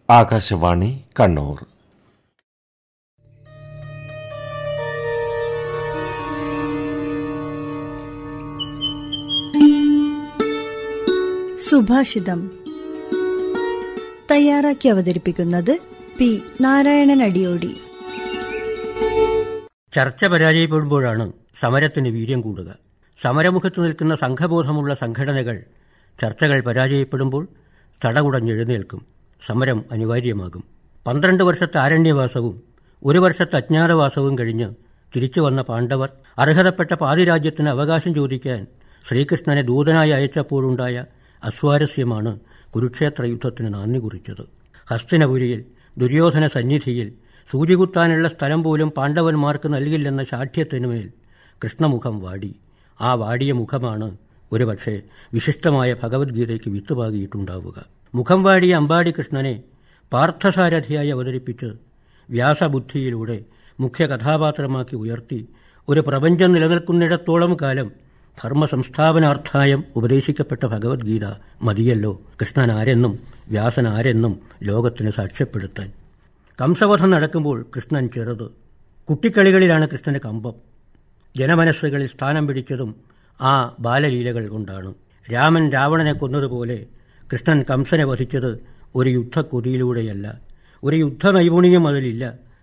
ആകാശവാണി കണ്ണൂർ സുഭാഷിതം തയ്യാറാക്കി അവതരിപ്പിക്കുന്നത് പി നാരായണൻ അടിയോടി ചർച്ച പരാജയപ്പെടുമ്പോഴാണ് സമരത്തിന് വീര്യം കൂടുക സമരമുഖത്ത് നിൽക്കുന്ന സംഘബോധമുള്ള സംഘടനകൾ ചർച്ചകൾ പരാജയപ്പെടുമ്പോൾ തടകുടഞ്ഞെഴുന്നേൽക്കും സമരം അനിവാര്യമാകും പന്ത്രണ്ട് വർഷത്തെ ആരണ്യവാസവും ഒരു വർഷത്തെ അജ്ഞാതവാസവും കഴിഞ്ഞ് തിരിച്ചു വന്ന പാണ്ഡവർ അർഹതപ്പെട്ട പാതിരാജ്യത്തിന് അവകാശം ചോദിക്കാൻ ശ്രീകൃഷ്ണനെ ദൂതനായി അയച്ചപ്പോഴുണ്ടായ അസ്വാരസ്യമാണ് കുരുക്ഷേത്ര യുദ്ധത്തിന് നാന്ദി കുറിച്ചത് ഹസ്തിനപുരിയിൽ ദുര്യോധന സന്നിധിയിൽ സൂചികുത്താനുള്ള സ്ഥലം പോലും പാണ്ഡവന്മാർക്ക് നൽകില്ലെന്ന ശാഠ്യത്തിനുമേൽ കൃഷ്ണമുഖം വാടി ആ വാടിയ മുഖമാണ് ഒരുപക്ഷെ വിശിഷ്ടമായ ഭഗവത്ഗീതയ്ക്ക് വിത്തുപാകിയിട്ടുണ്ടാവുക മുഖം വാടിയ അമ്പാടി കൃഷ്ണനെ പാർത്ഥസാരഥിയായി അവതരിപ്പിച്ച് വ്യാസബുദ്ധിയിലൂടെ മുഖ്യ കഥാപാത്രമാക്കി ഉയർത്തി ഒരു പ്രപഞ്ചം നിലനിൽക്കുന്നിടത്തോളം കാലം ധർമ്മ സംസ്ഥാപനാർത്ഥായം ഉപദേശിക്കപ്പെട്ട ഭഗവത്ഗീത മതിയല്ലോ കൃഷ്ണൻ ആരെന്നും വ്യാസൻ ആരെന്നും ലോകത്തിന് സാക്ഷ്യപ്പെടുത്താൻ കംസവധം നടക്കുമ്പോൾ കൃഷ്ണൻ ചെറുത് കുട്ടിക്കളികളിലാണ് കൃഷ്ണന്റെ കമ്പം ജനമനസ്സുകളിൽ സ്ഥാനം പിടിച്ചതും ആ ബാലലീലകൾ കൊണ്ടാണ് രാമൻ രാവണനെ കൊന്നതുപോലെ കൃഷ്ണൻ കംസനെ വധിച്ചത് ഒരു യുദ്ധക്കൊതിയിലൂടെയല്ല ഒരു യുദ്ധ നൈപുണ്യം അതിലില്ല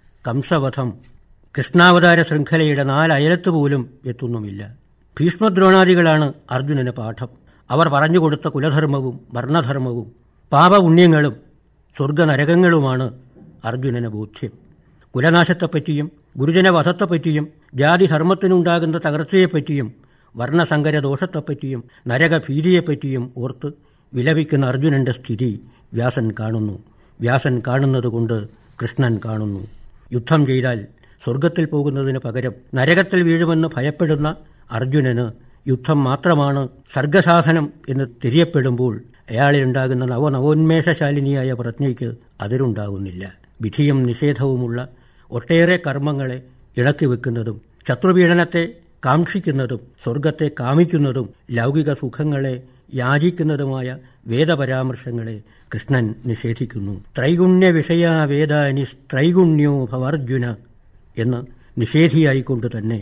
കംസവധം കൃഷ്ണാവതാര ശൃംഖലയുടെ നാലയലത്ത് പോലും എത്തുന്നുമില്ല ഭീഷ്മദ്രോണാദികളാണ് അർജുനന് പാഠം അവർ പറഞ്ഞുകൊടുത്ത കുലധർമ്മവും വർണ്ണധർമ്മവും പാപപുണ്യങ്ങളും സ്വർഗനരകങ്ങളുമാണ് അർജുനന് ബോധ്യം കുലനാശത്തെപ്പറ്റിയും ഗുരുജനവധത്തെപ്പറ്റിയും ജാതിധർമ്മത്തിനുണ്ടാകുന്ന തകർച്ചയെപ്പറ്റിയും വർണ്ണസങ്കര ദോഷത്തെപ്പറ്റിയും നരകഭീതിയെപ്പറ്റിയും ഓർത്ത് വിലപിക്കുന്ന അർജുനന്റെ സ്ഥിതി വ്യാസൻ കാണുന്നു വ്യാസൻ കാണുന്നതുകൊണ്ട് കൃഷ്ണൻ കാണുന്നു യുദ്ധം ചെയ്താൽ സ്വർഗത്തിൽ പോകുന്നതിന് പകരം നരകത്തിൽ വീഴുമെന്ന് ഭയപ്പെടുന്ന അർജുനന് യുദ്ധം മാത്രമാണ് സർഗസാധനം എന്ന് തിരിയപ്പെടുമ്പോൾ അയാളിലുണ്ടാകുന്ന നവനവോന്മേഷശാലിനിയായ പ്രജ്ഞയ്ക്ക് അതിരുണ്ടാകുന്നില്ല വിധിയും നിഷേധവുമുള്ള ഒട്ടേറെ കർമ്മങ്ങളെ ഇളക്കി വെക്കുന്നതും ശത്രുപീഡനത്തെ കാക്ഷിക്കുന്നതും സ്വർഗത്തെ കാമിക്കുന്നതും ലൗകിക സുഖങ്ങളെ യാചിക്കുന്നതുമായ വേദപരാമർശങ്ങളെ കൃഷ്ണൻ നിഷേധിക്കുന്നു ത്രൈഗുണ്യ വിഷയ വേദാനി ത്രൈഗുണ്യോ ഭവർജുന എന്ന് നിഷേധിയായിക്കൊണ്ട് തന്നെ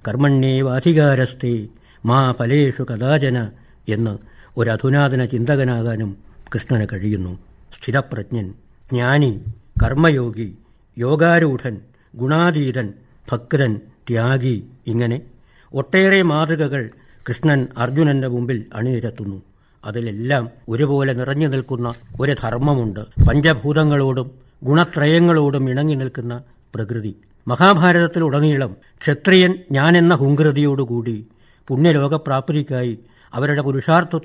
കർമ്മണ്യേവാധികാരസ്ഥേ മാ ഫലേഷു കഥാചന എന്ന് ഒരു അധുനാതന ചിന്തകനാകാനും കൃഷ്ണന് കഴിയുന്നു സ്ഥിരപ്രജ്ഞൻ ജ്ഞാനി കർമ്മയോഗി യോഗാരൂഢൻ ഗുണാതീതൻ ഭക്തൻ ത്യാഗി ഇങ്ങനെ ഒട്ടേറെ മാതൃകകൾ കൃഷ്ണൻ അർജുനന്റെ മുമ്പിൽ അണിനിരത്തുന്നു അതിലെല്ലാം ഒരുപോലെ നിറഞ്ഞു നിൽക്കുന്ന ഒരു ധർമ്മമുണ്ട് പഞ്ചഭൂതങ്ങളോടും ഗുണത്രയങ്ങളോടും ഇണങ്ങി നിൽക്കുന്ന പ്രകൃതി മഹാഭാരതത്തിലുടനീളം ക്ഷത്രിയൻ ഞാനെന്ന ഹുങ്കൃതിയോടുകൂടി പുണ്യലോകപ്രാപ്തിക്കായി അവരുടെ പുരുഷാർത്ഥ